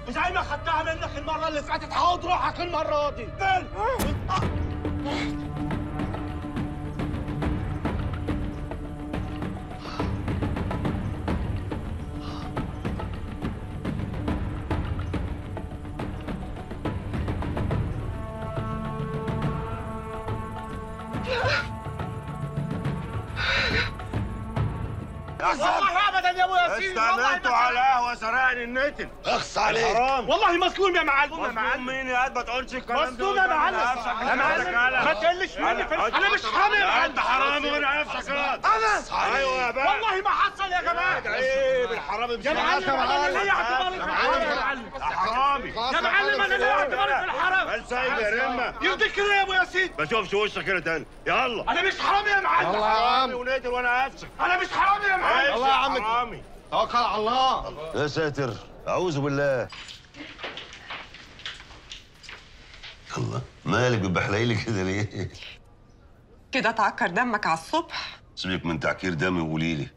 وزي ما خدتها منك المره اللي فاتت هاخد روحك المره دي بل والله ابدا يا ابو ياسين والله استنيتوا ما على قهوه سرقني النتن اخص عليك حرام والله مظلوم يا معلم يا مظلوم معلم مين يا قد ما تقولش الكلام ده مظلوم يا معلم يا معلم ما تقلش مني في انا مش حامل يا لا معلم انت حرامي وانا نفسك غلط انا ايوه يا باشا والله ما حصل يا جماعه عيب الحرامي يا معلم انا اللي ليا اعتباري في الحرام يا معلم حرامي يا معلم انا اللي ليا اعتباري في الحرام بل سايب يا رمه يرضيك كده يا ابو ياسين ما اشوفش وشك كده تاني يلا انا مش حرامي يا معلم حرامي ونقتل وانا نفسك انا مش حرامي يا معلم الله يا عم حرامي توكل على الله يا ساتر اعوذ بالله الله مالك بتبحلقي كده ليه؟ كده تعكر دمك على الصبح سيبك من تعكير دمي وقولي لي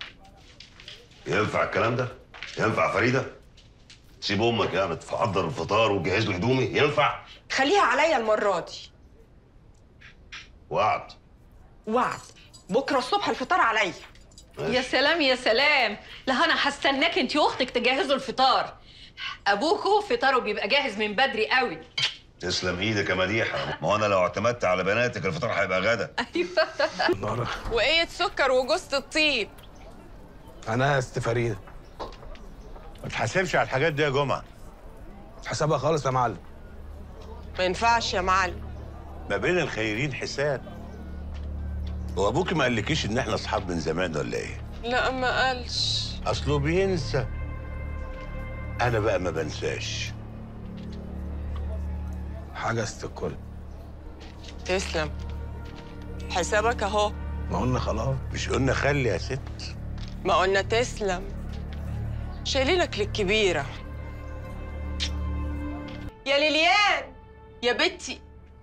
ينفع الكلام ده؟ ينفع فريده؟ سيب امك يعني تحضر الفطار وتجهز لي هدومي ينفع؟ خليها عليا المرة دي وعد وعد بكرة الصبح الفطار عليا يا سلام يا سلام لا انا هستناك انت واختك تجهزوا الفطار ابوكوا فطاره بيبقى جاهز من بدري قوي تسلم ايدك يا مديحه ما هو انا لو اعتمدت على بناتك الفطار هيبقى غدا ايوه وقية سكر وجوز الطيب انا است فريده ما تحاسبش على الحاجات دي يا جمعه حسابها خالص يا معلم ما ينفعش يا معلم ما بين الخيرين حساب هو ابوكي ما قالكيش ان احنا اصحاب من زمان ولا ايه لا ما قالش اصله بينسى انا بقى ما بنساش حاجه است الكل تسلم حسابك اهو ما قلنا خلاص مش قلنا خلي يا ست ما قلنا تسلم شايلينك للكبيرة يا ليليان يا بنتي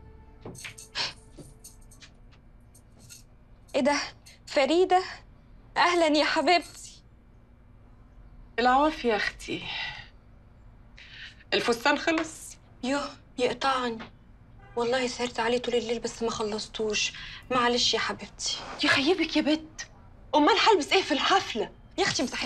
ايه ده فريدة اهلا يا حبيبتي العوافي يا اختي الفستان خلص يوه يقطعني والله سهرت عليه طول الليل بس ما خلصتوش معلش يا حبيبتي يخيبك يا بت امال هلبس ايه في الحفله يا اختي مسحي